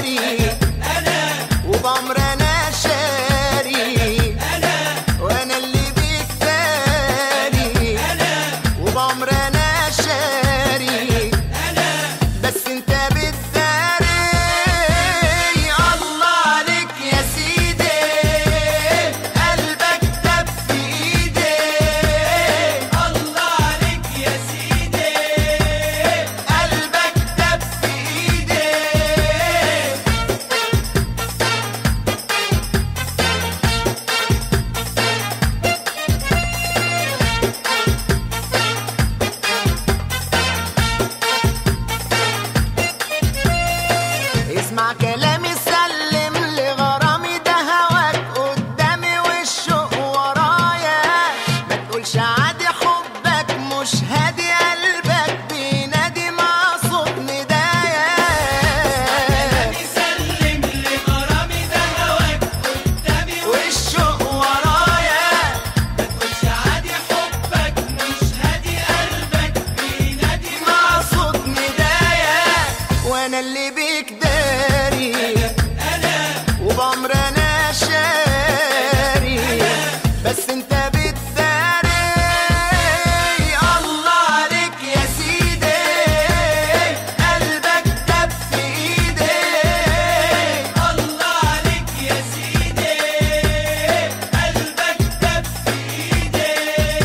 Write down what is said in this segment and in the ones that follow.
داري وبعمر انا شاري وانا اللي بيك داري وبعمر انا شاري بس انت بتداري الله عليك يا سيدي قلبك دب في ايدي الله عليك يا سيدي قلبك دب في ايدي اسمع كلامي سلم لغرامي ده هواك قدامي والشوق ورايا ما تقولش عادي حبك مش هادي قلبك بينادي مع صوت ندايا سلم لغرامي ده هواك قدامي والشوق ورايا مش عادي حبك مش هادي قلبك بينادي مع صوت ندايا وانا اللي بيك داري وبعمر انا شاري بس انت بتداري الله عليك يا سيدي قلبك دب في ايدي الله عليك يا سيدي قلبك دب في ايدي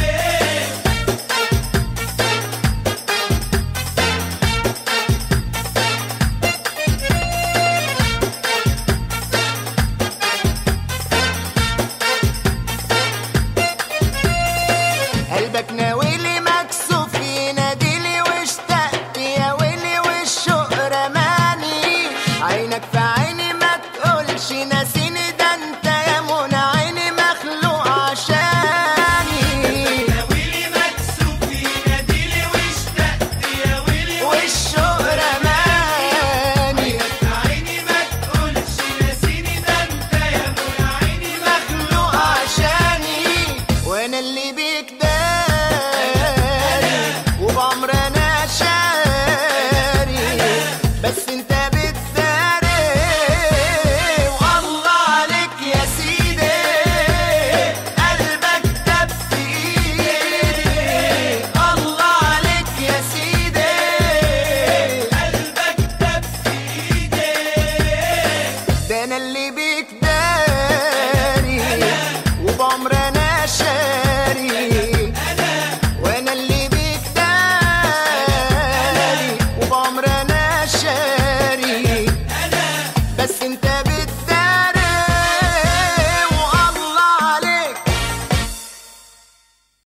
قلبك ناويلي مكسوف يناديلي واشتقت يا ويلي والشوق رماني عينك في عيني ما تقولش ناسيني ده انت يا منى عيني مخلوق عشاني ويلي مكسوف يناديلي واشتقت يا ويلي والشوق رماني عيني ما تقولش ناسيني ده انت يا منى عيني مخلوق عشاني وانا اللي بيك داري وبعمر انا شاري بس انت بتداري والله عليك يا سيدي قلبك دب في ايدي الله عليك يا سيدي قلبك دب في ايدي ده انا اللي بيك داري وبعمر انا شاري وانا اللي بيك داري وبعمر انا شاري